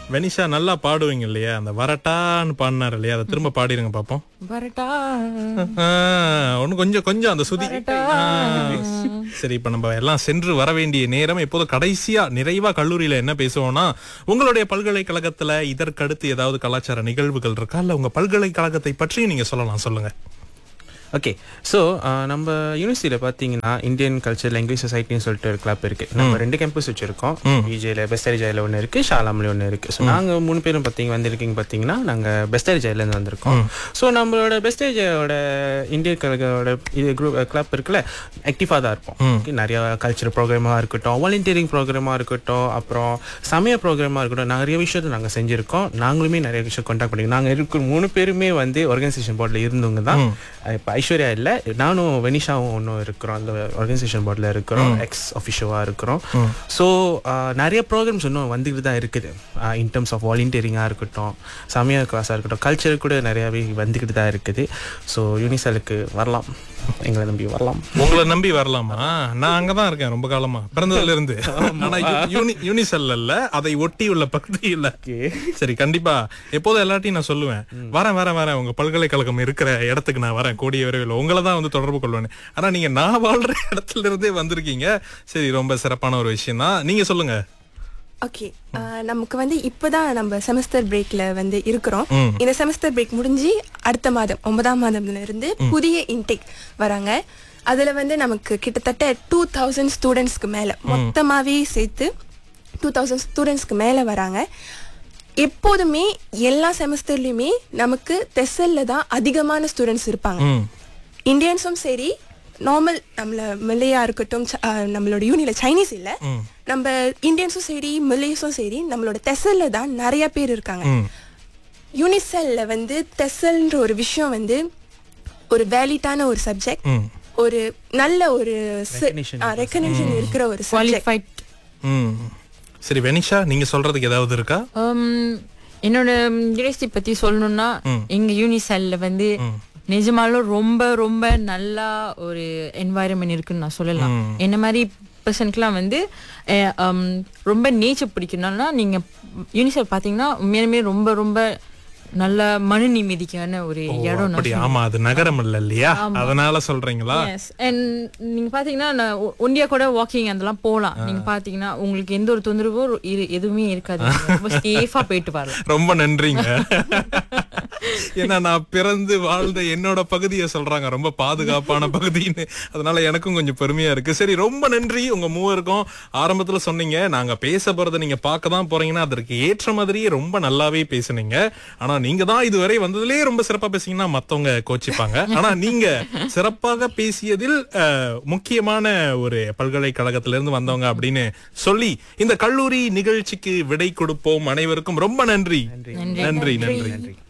வெனிஷா நல்லா பாடுவீங்க இல்லையா அந்த வரட்டான்னு பாடினார் இல்லையா அதை திரும்ப பாடிருங்க பாப்போம் வரட்டா ஒன்னு கொஞ்சம் கொஞ்சம் அந்த சுதி ஆ. சரி இப்ப நம்ம எல்லாம் சென்று வர வேண்டிய நேரம் இப்போது கடைசியா நிறைவா கல்லூரியில என்ன பேசுவோம்னா உங்களுடைய பல்கலைக்கழகத்துல இதற்கடுத்து ஏதாவது கலாச்சார நிகழ்வுகள் இருக்கா இல்ல உங்க பல்கலைக்கழகத்தை பற்றி நீங்க சொல்லலாம் சொல்லுங்க ஓகே ஸோ நம்ம யூனிவர்சிட்டியில் பார்த்தீங்கன்னா இந்தியன் கல்ச்சர் லாங்குவேஜ் சொசைட்டின்னு சொல்லிட்டு ஒரு கிளப் இருக்கு நம்ம ரெண்டு கேம்பஸ் வச்சிருக்கோம் பிஜேல பெஸ்டரிஜாயில் ஒன்று இருக்கு ஷாலாம்ல ஒன்று இருக்கு ஸோ நாங்கள் மூணு பேரும் பார்த்தீங்க வந்திருக்கீங்க பார்த்தீங்கன்னா நாங்கள் பெஸ்டரிஜாயிலேருந்து வந்திருக்கோம் ஸோ நம்மளோட பெஸ்டரிஜாயோட இந்தியன் கழகோட இது குரூப் கிளப் இருக்குல்ல ஆக்டிவாக தான் இருப்போம் Okay, நிறைய கல்ச்சர் ப்ரோக்ராமாக இருக்கட்டும் வாலண்டியரிங் ப்ரோக்ராமாக இருக்கட்டும் அப்புறம் சமய ப்ரோக்ராமாக இருக்கட்டும் நிறைய விஷயத்தை நாங்கள் செஞ்சுருக்கோம் நாங்களுமே நிறைய விஷயம் கான்டாக்ட் பண்ணிருக்கோம் நாங்கள் இருக்கிற மூணு பேருமே வந்து ஆர்கனைசேஷன் போர்டில் இருந்தவங்க தான் இப்போ ஐஸ்வர்யா இல்லை நானும் வெனிஷாவும் ஒன்றும் இருக்கிறோம் அந்த ஆர்கனைசேஷன் போர்டில் இருக்கிறோம் எக்ஸ் அஃபிஷியலாக இருக்கிறோம் ஸோ நிறைய ப்ரோக்ராம்ஸ் இன்னும் வந்துக்கிட்டு தான் இருக்குது இன் டர்ம்ஸ் ஆஃப் வாலண்டியரிங்காக இருக்கட்டும் சமய கிளாஸாக இருக்கட்டும் கல்ச்சர் கூட நிறையாவே வந்துக்கிட்டு தான் இருக்குது ஸோ யூனிசலுக்கு வரலாம் எங்களை நம்பி வரலாம் உங்களை நம்பி வரலாமா நான் அங்கதான் இருக்கேன் ரொம்ப காலமா பிறந்ததுல இருந்து ஆனா யூ- யூனி- யூனிசெல் இல்ல அதை ஒட்டி உள்ள பகுதியில் சரி கண்டிப்பா எப்போதும் எல்லாத்தையும் நான் சொல்லுவேன் வரேன் வரேன் வரேன் உங்க பல்கலைக்கழகம் இருக்கிற இடத்துக்கு நான் வரேன் கூடிய விரைவில் உங்களை தான் வந்து தொடர்பு கொள்வேன் ஆனா நீங்க நான் வாழ்ற இடத்துல இருந்தே வந்திருக்கீங்க சரி ரொம்ப சிறப்பான ஒரு விஷயம் தான் நீங்க சொல்லுங்க ஓகே நமக்கு வந்து இப்போதான் நம்ம செமஸ்டர் பிரேக்ல வந்து இருக்கிறோம் ம். இந்த செமஸ்டர் பிரேக் முடிஞ்சு அடுத்த மாதம் ஒன்பதாம் மாதம்ல இருந்து புதிய இன்டேக் வராங்க அதுல வந்து நமக்கு கிட்டத்தட்ட டூ தௌசண்ட் ஸ்டூடெண்ட்ஸ்க்கு மேல மொத்தமாவே சேர்த்து டூ தௌசண்ட் ஸ்டூடெண்ட்ஸ்க்கு மேல வராங்க எப்போதுமே எல்லா செமஸ்டர்லயுமே நமக்கு தெசல்ல தான் அதிகமான ஸ்டூடெண்ட்ஸ் இருப்பாங்க ம் இந்தியன்ஸும் சரி நார்மல் நம்மள மல்லையா இருக்கட்டும் ச- ஆஹ் நம்மளோட யூனில சைனீஸ் இல்ல நம்ம இந்தியன்ஸும் சரி மல்லேஸும் சரி நம்மளோட தெசல்ல தான் நிறைய பேர் இருக்காங்க ம் யூனிசெல்ல வந்து தெசல்ன்ற ஒரு விஷயம் வந்து ஒரு வேலிட்டான ஒரு சப்ஜெக்ட் ம் ஒரு நல்ல ஒரு Recognition ரெக்கக்னிஷன் இருக்கிற ஒரு சப்ஜெக்ட் குவாலிஃபைட் ம் சரி வெனிஷா நீங்க சொல்றதுக்கு ஏதாவது இருக்கா என்னோட யூனிவர்சிட்டி பத்தி சொல்லணும்னா எங்க யூனிசெல்ல வந்து நிஜமாலும் ரொம்ப ரொம்ப நல்லா ஒரு என்வாயரன்மெண்ட் இருக்குன்னு நான் சொல்லலாம் என்ன மாதிரி பர்சனுக்குலாம் வந்து அஹ், um, ரொம்ப நேச்சர் பிடிக்கணும்னா நீங்க யூனிசெல் பாத்தீங்கன்னா உண்மையாலுமே ரொம்ப ரொம்ப நல்ல மன நிம்மதிக்கான ஒரு ஓ, இடம் நான் அப்படி ஆமா அது நகரம் இல்ல இல்லையா அதனால சொல்றீங்களா எஸ் அண்ட் நீங்க பாத்தீங்கன்னா நான் ஒ- ஒண்டியா கூட வாக்கிங் அதெல்லாம் போலாம் நீங்க பாத்தீங்கன்னா உங்களுக்கு எந்த ஒரு தொந்தரவும் இரு- எதுவுமே இருக்காது நீங்க ரொம்ப சேஃபா போயிட்டு வரலாம் ரொம்ப நன்றிங்க ஏன்னா நான் பிறந்து வாழ்ந்த என்னோட பகுதியை சொல்றாங்க ரொம்ப பாதுகாப்பான பகுதின்னு அதனால எனக்கும் கொஞ்சம் பெருமையா இருக்கு சரி ரொம்ப நன்றி உங்க மூவருக்கும் ஆரம்பத்துல சொன்னீங்க நாங்க பேச போறதை நீங்க பார்க்க தான் போறீங்கன்னா அதற்கு ஏற்ற மாதிரியே ரொம்ப நல்லாவே பேசுனீங்க ஆனா நீங்க தான் இதுவரை வந்ததுலயே ரொம்ப சிறப்பா பேசுனீங்கன்னா மத்தவங்க கோச்சிப்பாங்க ஆனா நீங்க சிறப்பாக பேசியதில் அஹ், முக்கியமான ஒரு பல்கலைக்கழகத்திலிருந்து வந்தவங்க அப்படின்னு சொல்லி இந்த கல்லூரி நிகழ்ச்சிக்கு விடை கொடுப்போம் அனைவருக்கும் ரொம்ப நன்றி நன்றி நன்றி